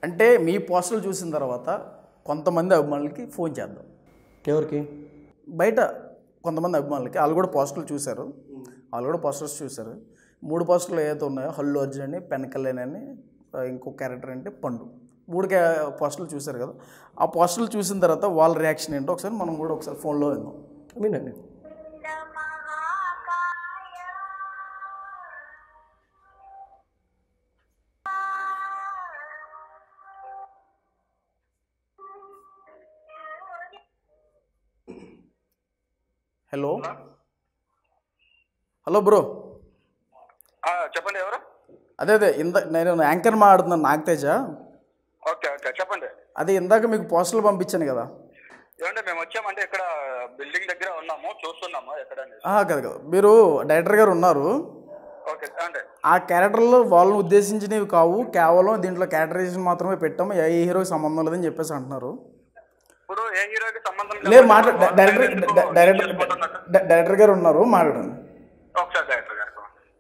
అంటే మీ పోస్టర్లు చూసిన తర్వాత కొంతమంది అభిమానులకి ఫోన్ చేద్దాం ఎవరికి బయట కొంతమంది అభిమానులకి వాళ్ళు కూడా పోస్టర్లు చూశారు వాళ్ళు కూడా పోస్టర్స్ చూశారు మూడు పోస్టర్లు ఏదైతే ఉన్నాయో హల్లు అర్జున్ అని పెన్ కళ్యాణ్ అని ఆ, ఇంకో క్యారెక్టర్ అంటే పండు మూడు క్యా- పోస్టర్లు చూశారు కదా ఆ పోస్టర్లు చూసిన తర్వాత వాళ్ళ రియాక్షన్ ఏంటో ఒకసారి మనం కూడా ఒకసారి ఫోన్లో విందాం వినండి హలో హలో బ్రో ఆ, చెప్పండి ఎవరు అదే అదే ఇంద నేను యాంకర్ మాట్లాడుతున్నాను నాగతేజ ఓకే ఓకే చెప్పండి అదే ఇందాక మీకు పోస్టర్లు పంపించాను కదా ఏమంటే మేము వచ్చామంటే ఇక్కడ బిల్డింగ్ దగ్గర ఉన్నాము చూస్తున్నాము ఎక్కడ అనేది. ఆహా, కదా కదా మీరు డైరెక్టర్ గారు ఉన్నారు ఓకే అంటే ఆ క్యారెక్టర్లో వాళ్ళని ఉద్దేశించినవి కావు కేవలం దీంట్లో క్యారెక్టరైజేషన్ మాత్రమే పెట్టాము ఏ హీరోకి సంబంధం లేదని చెప్పేసి అంటున్నారు ఇప్పుడు ఏ హీరోకి సంబంధం లేదు మాట్లా వాళ్ళు డైరెక్టర్ ఎందుకు డైరెక్టర్ చేసుకుంటున్నట్టు? డై- డైరెక్టర్ గారు ఉన్నారు మాట్లాడండి ఒకసారి డైరెక్టర్ గారు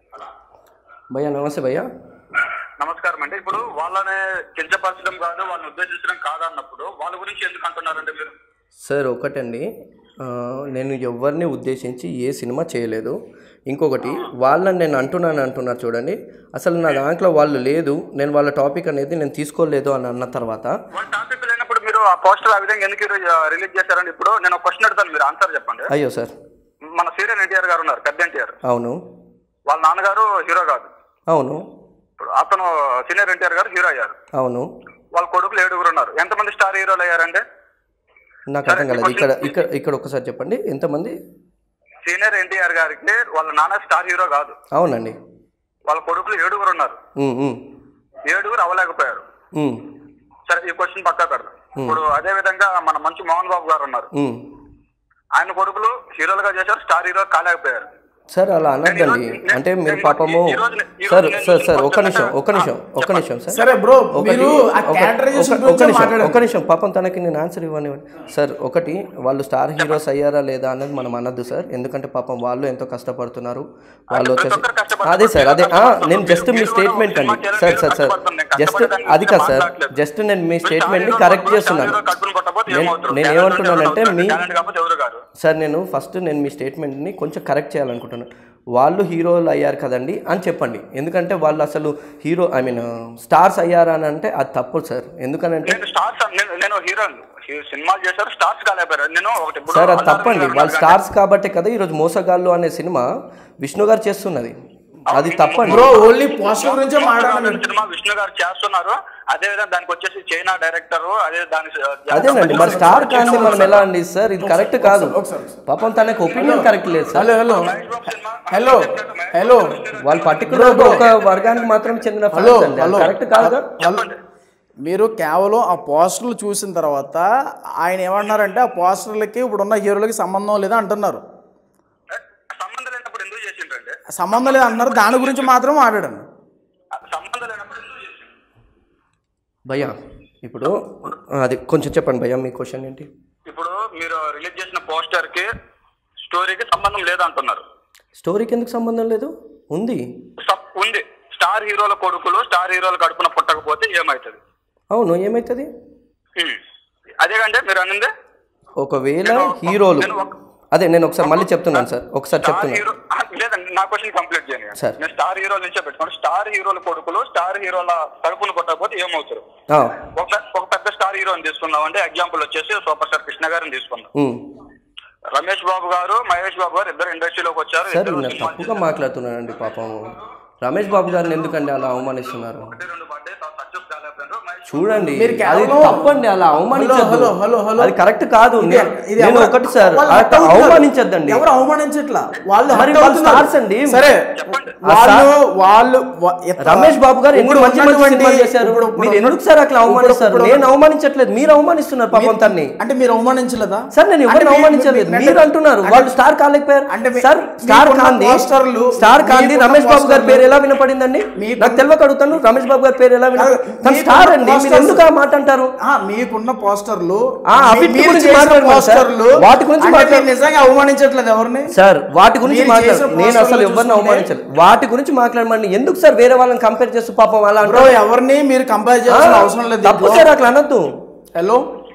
భయ్యా నమస్తే భయ్యా నమస్కారం అండి ఇప్పుడు వాళ్ళని కించపరచడం కాదు వాళ్ళని ఉద్దేశించడం కాదు అన్నప్పుడు వాళ్ళ గురించి ఎందుకు అంటున్నారండి మీరు సార్ ఒకటండి ఆ, నేను ఎవరిని ఉద్దేశించి ఏ సినిమా చేయలేదు ఇంకొకటి వాళ్ళని నేను అంటున్నాను అంటున్నారు చూడండి అసలు నా దాంట్లో వాళ్ళు లేదు నేను వాళ్ళ టాపిక్ అనేది నేను తీసుకోలేదు అని అన్న తర్వాత వాళ్ళ టాపిక్ లేనప్పుడు మీరు ఆ పోస్టర్ ఆ విధంగా ఎందుకు రిలీజ్ చేశారండి ఇప్పుడు నేను ఒక క్వశ్చన్ అడుగుతాను మీరు ఆన్సర్ చెప్పండి అయ్యో సార్ మన సీరియల్ ఎన్టీఆర్ గారు ఉన్నారు పెద్ద ఎన్టీఆర్ అవును వాళ్ళ నాన్నగారు హీరో కాదు అవును ఇప్పుడు అతను సీనియర్ ఎన్టీఆర్ గారు హీరో అయ్యారు అవును వాళ్ళ కొడుకులు ఏడుగురు ఉన్నారు ఎంతమంది స్టార్ హీరోలు అయ్యారండి నాకు అర్థం కాలేదు ఇక్కడ ఇక్కడ ఇక్కడ ఒకసారి చెప్పండి ఎంతమంది సీనియర్ ఎన్టీఆర్ గారికి వాళ్ళ నాన్న స్టార్ హీరో కాదు అవునండి వాళ్ళ కొడుకులు ఏడుగురు ఉన్నారు ఉమ్, ఉమ్, ఏడుగురు అవ్వలేకపోయారు ఉమ్, సరే ఈ క్వశ్చన్ పక్కా పెడదాం ఇప్పుడు అదే విధంగా మన మంచి మోహన్ బాబు గారు ఉన్నారు ఉమ్. ఆయన కొడుకులు హీరోలుగా చేశారు స్టార్ హీరో కాలేకపోయారు సార్ అలా అనొద్దండి అంటే మీరు పాపము సార్ సార్ సార్ ఒక్క నిమిషం ఒక్క నిమిషం ఒక్క నిమిషం సార్ సరే బ్రో ఒకటి- మీరు ఆ ఒక- క్యారెక్టరైజేషన్ ఒక- ఒక గురించి నిమిషం మాట్లాడండి ఒక నిమిషం పాపం తనకి నేను ఆన్సర్ ఇవ్వనివ్వండి సార్ ఒకటి వాళ్ళు స్టార్ హీరోస్ అయ్యారా లేదా అనేది మనం అనొద్దు సార్ ఎందుకంటే పాపం వాళ్ళు ఎంతో కష్టపడుతున్నారు వాళ్ళు వచ్చేసి ఒక్కరు కష్టపడుతున్నారు. అదే సార్ అదే ఆ, కష్టపడుతున్నారు. నేను జస్ట్ మీ మీరు స్టేట్మెంట్ సినిమా అండి చేయాలని సార్ మీరు సార్ సార్ కష్టపడుతున్నారు. నేను జస్ట్ కష్టపడడానికి అది కాదు సార్ మాట్లాడట్లేదు. జస్ట్ నేను మీ మీరు స్టేట్మెంట్ని స్టార్ కరెక్ట్ హీరో చేస్తున్నాను స్టార్ హీరో కట్టుకుని కొట్టకపోతే నేను ఏమవుతారు? నేను టాలెంట్ ఏమంటున్నానంటే ఎవరు మీ టాలెంట్ కాకపోతే ఎవరు కాదు సార్ నేను ఫస్ట్ నేను మీ స్టేట్మెంట్ని కొంచెం కరెక్ట్ చేయాలనుకుంటున్నాను వాళ్ళు హీరోలు అయ్యారు కదండి అని చెప్పండి ఎందుకంటే వాళ్ళు అసలు హీరో ఐ మీన్ స్టార్స్ అయ్యారా అని అంటే అది తప్పు సార్ ఎందుకనంటే నేను స్టార్స్ నేను నేను హీరో సినిమాలు చేశారు స్టార్స్ కాలేకపోయారు నేను ఒకటి ఇప్పుడు సార్ అది అల్లు తప్పండి అర్జున్ వాళ్ళు గారు స్టార్స్ కాబట్టే కదా ఈరోజు మోసగాళ్ళు అనే సినిమా విష్ణు గారు చేస్తున్నది అది తప్పండి బ్రో ఓన్లీ పోస్టర్ గురించే మాట్లాడాలి మోసగాళ్ళు సినిమా విష్ణు గారు చేస్తున్నారు అదే విధంగా దానికి వచ్చేసి చైనా డైరెక్టర్ అదే దాని అదేనండి మరి స్టార్ కాంతి మనం ఎలా అండి సార్ ఇది కరెక్ట్ కాదు ఒకసారి, పాపం తనకు ఒపీనియన్ కరెక్ట్ లేదు sir hello hello hello hello వాళ్ళు పర్టికులర్ ఒక వర్గానికి మాత్రం చెందిన హలో fans అండి. అది హలో కరెక్ట్ కాదుగా హలో. మీరు కేవలం ఆ పోస్టర్లు చూసిన తర్వాత ఆయన ఏమంటున్నారంటే ఆ పోస్టర్లకి ఇప్పుడున్న హీరోలకి సంబంధం లేదా అంటున్నారు సంబంధం లేనప్పుడు ఎందుకు చేసిండ్రండి సంబంధం లేదు అంటున్నారు దాని గురించి మాత్రం మాట్లాడండి సంబంధం లేనప్పుడు ఎందుకు చేసిండ్రు భయ్యా ఇప్పుడు అది కొంచెం చెప్పండి భయ్యా మీ క్వశ్చన్ ఏంటి ఇప్పుడు మీరు రిలీజ్ చేసిన పోస్టర్ కి స్టోరీకి సంబంధం లేదు అంటున్నారు స్టోరీకి ఎందుకు సంబంధం లేదు ఉంది సప్- ఉంది స్టార్ హీరోల కొడుకులు స్టార్ హీరోల కడుపున పుట్టకపోతే ఏమవుతుంది అవును ఏమవుతుంది ఉమ్. అదేగంటే మీరు అనింది ఒకవేళ నేను- హీరోలు నేను ఒక- అదే నేను ఒకసారి మళ్ళీ చెప్తున్నాను సార్ ఒకసారి స్టార్ చెప్తున్నాను హీరో ఆ, లేదండి నా క్వశ్చన్ కంప్లీట్ చేయండి సార్. నేను స్టార్ హీరోల నుంచే పెట్టుకోండి స్టార్ హీరోల కొడుకులు స్టార్ హీరోల కడుపున పుట్టకపోతే ఏమవుతారు ఆ, ఒక పె- ఒక పెద్ద స్టార్ హీరోని తీసుకుందాం అంటే ఎగ్జాంపుల్ వచ్చేసి సూపర్ స్టార్ కృష్ణ గారిని తీసుకుందాం ఉమ్. రమేష్ బాబు గారు మహేష్ బాబు గారు ఇద్దరు ఇండస్ట్రీలోకి వచ్చారు సార్ ఇద్దరు నేను సినిమాలు తప్పుగా మాట్లాడుతున్నానండి పాపం రమేష్ బాబు గారిని ఎందుకండి అలా అవమానిస్తున్నారు ఒకటి రెండు పడ్డాయి సక్సెస్ కాలేకపోయారు మహేష్ చూడండి మీరు అది కేవలం- తప్పండి అలా అవమానించద్దు హలో, హలో, హలో. అది కరెక్ట్ కాదు ఇది- నేను- ఇది నేను ఎవరు- ఒకటి సార్ వాళ్ళు అట్లా hurt అవుతున్నారు. అవమానించద్దండి ఎవరు అవమానించట్లా వాళ్ళు మరి hurt వాళ్ళు అవుతున్నారు. stars అండి. సరే చెప్పండి. వాళ్ళు వాళ్ళు వ- ఎత్త- రమేష్ బాబు గారు ఎన్ని ఇప్పుడు మంచి మంచి ఉన్నటువంటి- సినిమాలు చేశారు ఇప్పుడు- ఇప్పుడు- మీరు ఎందుకు సార్ అట్లా అవమానిస్తారు ఇప్పుడు- నేను అవమానించట్లేదు మీరు అవమానిస్తున్నారు పాపం తన్ని అంటే మీరు అవమానించలేదా సార్ నేను అంటే ఎవరిని మీ- అవమానించలేదు మీ- మీరు అంటున్నారు అంటే- వాళ్ళు స్టార్ కాలేకపోయారు అంటే మీ- సార్ స్టార్ మీకున్న కాంది పోస్టర్లు- స్టార్ కాంది మీకున్న రమేష్ బాబు గారి పోస్టర్లు- పేరు ఎలా వినపడిందండి మీకు- నాకు తెలియక అడుగుతాను రమేష్ బాబు గారి పేరు పేరు ఎలా విన్నారు తన మీకు స్టార్ అండి మీరు posters- ఎందుకు ఆ మాట అంటారు ఆ, మీకున్న పోస్టర్లు ఆ, మీ- అవిటి మీరు గురించి చేసిన మాట్లాడమను సార్. పోస్టర్లు వాటి గురించి అంటే మాట్లాడ- మీరు నిజంగా అవమానించట్లేదు ఎవరిని సార్ వాటి గురించి మీరు మాట్లాడు చేసిన నేను అసలు పోస్టర్లు ఎవరిని చూస్తుంటే- అవమానించాలి వాటి గురించి మాట్లాడమండి ఎందుకు సార్ వేరే వాళ్ళని కంపేర్ చేస్తూ పాపం అలా బ్రో అంటారు ఎవరిని మీరు కంపేర్ చేయాల్సిన అవసరం లేదు తప్పు దీంట్లో. సార్ అట్లా అనొద్దు హలో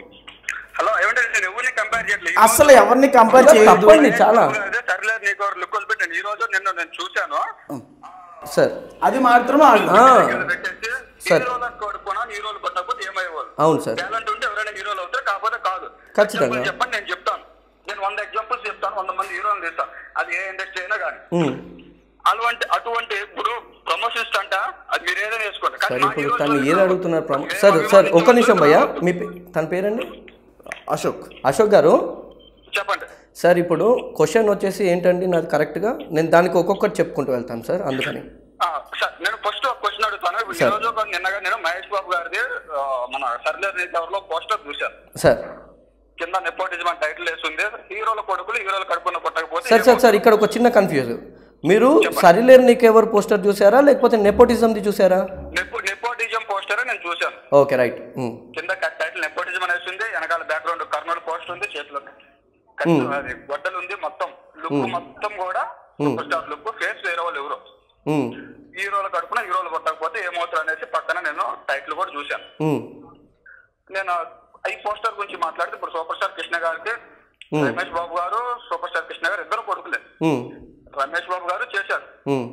హలో ఏమంటే నేను ఎవరిని కంపేర్ చేయట్లేదు అసలు ఎవరిని కంపేర్ చేయొద్దు తప్పండి చాలా అదే సర్లే నీకు లుక్ పెట్టాను ఈ రోజు నిన్న నేను చూశాను సార్ అది మాత్రం ఆగు. ఆ, ఇక్కడ పెట్టేసి సార్. హీరోలకు కొడుకున్నా హీరోలు కొట్టకపోతే ఏమయ్యేవాళ్ళు అవును సార్ టాలెంట్ ఉంటే ఎవరైనా హీరోలు అవుతారు కాకపోతే కాదు ఖచ్చితంగా. Example చెప్పండి నేను చెప్తాను నేను వంద ఎగ్జాంపుల్స్ చెప్తాను వంద మంది హీరోలు తీస్తాను అది ఏ ఇండస్ట్రీ అయినా కానీ ఉమ్. అటువంటి అటువంటి ఇప్పుడు ప్రమోషన్స్ అంట అది మీరు ఏదైనా వేసుకోండి కానీ సార్ మా ఇప్పుడు heroes తను వాళ్ళు ఏది అడుగుతున్నారు ప్రమ- మేము సార్ సార్ ఒక్క అభిమానించే నిమిషం భయ్యా వాళ్ళు మీ పే- తన పేరండి అశోక్ అశోక్ గారు చెప్పండి సార్ ఇప్పుడు క్వశ్చన్ వచ్చేసి ఏంటండి నాది కరెక్ట్గా నేను దానికి ఒక్కొక్కటి చెప్పుకుంటూ వెళ్తాను సార్ అందుకని ఆ, సార్ నేను ఫస్ట్ ఒక క్వశ్చన్ అడుగుతాను ఇప్పుడు ఈ సార్. రోజు ఒక నిన్నగా నేను మహేష్ బాబు గారిది ఆ, మన సర్లేర్ ఎవరిలో పోస్టర్ చూశాను సార్ కింద నెపోటిజం అని టైటిల్ వేస్తుంది హీరోల కొడుకులు హీరోల కడుపున కొట్టకపోతే సార్ సార్ సార్ ఇక్కడ ఒక చిన్న కన్ఫ్యూజ్ మీరు సరిలేరు నీకెవరు పోస్టర్ చూసారా లేకపోతే నెపోటిజంది చూసారా నెపో నెపోటిజం పోస్టర్ నేను చూశాను ఓకే రైట్ కింద టైటిల్ నెపోటిజం అని వేస్తుంది వెనకాల బ్యాక్గ్రౌండ్ కర్నూలు పోస్ట్ ఉంది చేతిలో కత్తి- అది గొడ్డలు ఉంది మొత్తం లుక్ మొత్తం కూడా సూపర్ స్టార్ లుక్ ఫేస్ వేరే వాళ్ళు ఎవరు హీరోల కడుపున హీరోలు కొట్టకపోతే ఏమవుతారు అనేసి పక్కన నేను టైటిల్ కూడా చూశాను నేను ఈ పోస్టర్ గురించి మాట్లాడితే ఇప్పుడు సూపర్ స్టార్ కృష్ణ గారికి రమేష్ బాబు గారు సూపర్ స్టార్ కృష్ణ గారు ఇద్దరు కొడుకులే రమేష్ బాబు గారు చేశారు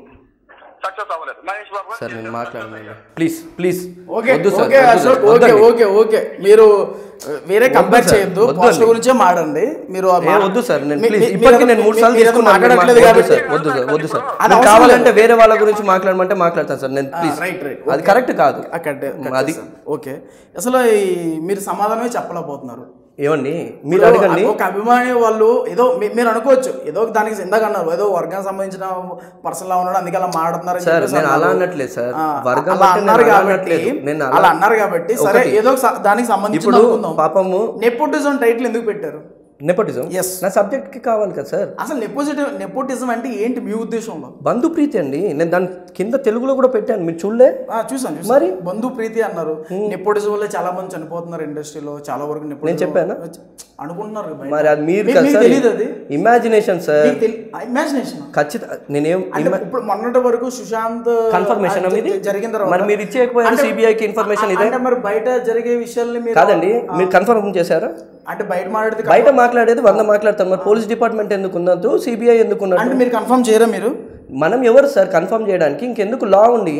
సక్సెస్ అవ్వలేదు మహేష్ బాబు గారు సార్ నేను చేశారు, మాట్లాడను ప్లీజ్ ప్లీజ్ ఓకే వద్దు సార్ ఓకే వద్దు అశోక్ సార్, ఓకే వద్దండి. ఓకే ఓకే మీరు uh, వేరే కంపేర్ సార్, చేయొద్దు వద్దు పోస్టర్ అండి. గురించే మాడండి మీరు ఆ ఏ మా- వద్దు సార్ నేను మీ- ప్లీజ్ మీ- ఇప్పటికీ మీరు- నేను మూడు సార్లు మీరు తీసుకున్నాను మాట్లాడట్లేదు వద్దు కాబట్టి సార్ వద్దు సార్ వద్దు సార్ అది మీరు అవసరం కావాలంటే లేదు. వేరే వాళ్ళ గురించి మాట్లాడమంటే మాట్లాడతాను సార్ నేను ప్లీజ్ రైట్ రైట్ అది కరెక్ట్ కాదు అక్కడ అది ఓకే అసలు ఈ మీరు సమాధానమే చెప్పలేకపోతున్నారు ఏమండి మీరు ఇప్పుడు అడగండి ఒక అభిమాని వాళ్ళు ఏదో మీ- మీరు అనుకోవచ్చు ఏదో దానికి ఇందాక అన్నారు ఏదో వర్గానికి సంబంధించిన పర్సన్ లా ఉన్నాడు అందుకే అలా మాట్లాడుతున్నారు అని సార్, చెప్పేసి నేను అలా అన్నారు. అనట్లేదు సార్. ఆ, వర్గం అలా అంటే నేను అన్నారు అలా కాబట్టి అనట్లేదు. నేను అలా- అలా అన్నారు కాబట్టి సరే ఒకటి. ఏదో ఒక స- దానికి సంబంధించి ఇప్పుడు అనుకుందాం పాపము నెపోటిజం టైటిల్ ఎందుకు పెట్టారు నెపోటిజం Yes. నా సబ్జెక్ట్ కి కావాలి కదా సార్ అసలు నెపోజిటివ్ నెపోటిజం అంటే ఏంటి మీ ఉద్దేశంలో బంధు ప్రీతి అండి నేను దాని కింద తెలుగులో కూడా పెట్టాను మీరు చూడలే ఆ, చూసాను చూసాను మరి? బంధు ప్రీతి అన్నారు నెపోటిజం వల్ల చాలా మంది చనిపోతున్నారు ఇండస్ట్రీలో చాలా వరకు nepotism- నేను చెప్పానా? అనుకుంటున్నారు కదా బయట. మరి అది మీరు మీ- కదా మీకు సార్ తెలియదు అది ఇమాజినేషన్ సార్ ఇమాజినేషన్ ఖచ్చితంగా నేనేం అంటే ఇప్పుడు మొన్నటి వరకు సుశాంత్ కన్ఫర్మేషన్ ఆ, ఇది జ- జరిగిన తర్వాత మరి మీరు ఇచ్చేయకపోయారు అంటే- సిబిఐకి ఇన్ఫర్మేషన్ ఇదే అంటే మరి బయట జరిగే విషయాల్ని మీరు కాదండి మీరు కన్ఫర్మ్ చేశారా అంటే బయట మాట్లాడితే బయట మాట్లాడేది వంద మాట్లాడతారు మరి పోలీస్ డిపార్ట్మెంట్ ఎందుకు ఉన్నట్టు సిబిఐ ఎందుకు ఉన్నట్టు అంటే మీరు కన్ఫర్మ్ చేయరా మీరు మనం ఎవరు సార్ కన్ఫర్మ్ చేయడానికి ఇంకెందుకు లా ఉండి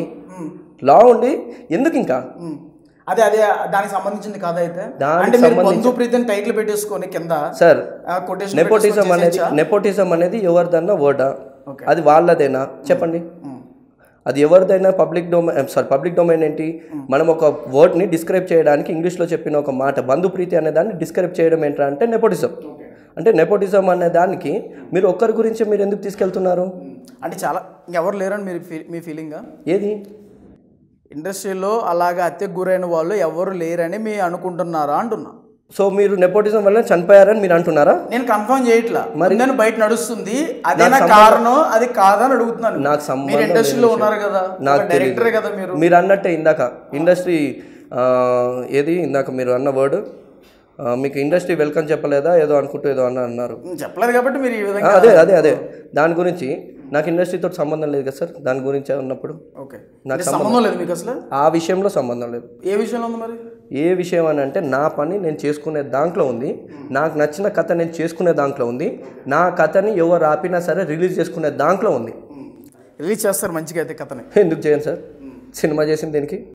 లా ఉండి ఎందుకు ఇంకా ఉమ్. అదే అదే దానికి సంబంధించింది కాదు అయితే దానికి అంటే మీరు సంబంధించి- బంధు ప్రీతి అని టైటిల్ పెట్టేసుకొని కింద సార్ కొటేషన్ నెపోటిజం అనేది నెపోటిజం అనేది ఎవరిదన్నా వర్డా Okay. అది వాళ్ళదేనా చెప్పండి అది ఎవరిదైనా public domain sorry public domain ఏంటి మనం ఒక వర్డ్ని డిస్క్రైబ్ చేయడానికి ఇంగ్లీష్లో చెప్పిన ఒక మాట బంధుప్రీతి అనే దాన్ని డిస్క్రైబ్ చేయడం ఏంటంటే అంటే నెపోటిజం అంటే నెపోటిజం అనే దానికి మీరు ఒక్కరి గురించి మీరు ఎందుకు తీసుకెళ్తున్నారు అంటే చాలా ఇంకెవరు లేరని మీరు ఫీ- మీ ఫీలింగా ఏది ఇండస్ట్రీలో అలాగా హత్యకు గురైన వాళ్ళు ఎవరు లేరని మీ అనుకుంటున్నారా అంటున్నా సో మీరు నెపోటిజం వల్ల చనిపోయారని మీరు అంటున్నారా నేను కన్ఫర్మ్ చేయట్లా మరి- నేను బయట నడుస్తుంది అదేనా సంబంధం- కారణం అది కాదని అడుగుతున్నాను నాకు సంబంధం మీరు ఇండస్ట్రీలో లేని ఉన్నారు కదా నాకు డైరెక్టరే తెలియదు. కదా మీరు మీరు అన్నట్టే ఇందాక ఇండస్ట్రీ ఆ, ఏది ఇందాక మీరు అన్న వర్డ్ మీకు ఇండస్ట్రీ వెల్కమ్ చెప్పలేదా ఏదో అనుకుంటూ ఏదో అన్న అన్నారు నేను చెప్పలేదు కాబట్టి మీరు ఈ ఆ, విధంగా అదే అదే అదే దాని గురించి నాకు ఇండస్ట్రీతో సంబంధం లేదు కదా సార్ దాని గురించి ఉన్నప్పుడు ఓకే నాకు అంటే సంబంధం లేదు మీకు అసలు ఆ విషయంలో సంబంధం లేదు ఏ విషయంలో ఉంది మరి ఏ విషయం అని అంటే నా పని నేను చేసుకునే దాంట్లో ఉంది నాకు నచ్చిన కథ నేను చేసుకునే దాంట్లో ఉంది నా కథని ఎవరు ఆపినా సరే రిలీజ్ చేసుకునే దాంట్లో ఉంది రిలీజ్ చేస్తారు మంచిగా అయితే కథని ఎందుకు చేయను సార్ సినిమా చేసింది దేనికి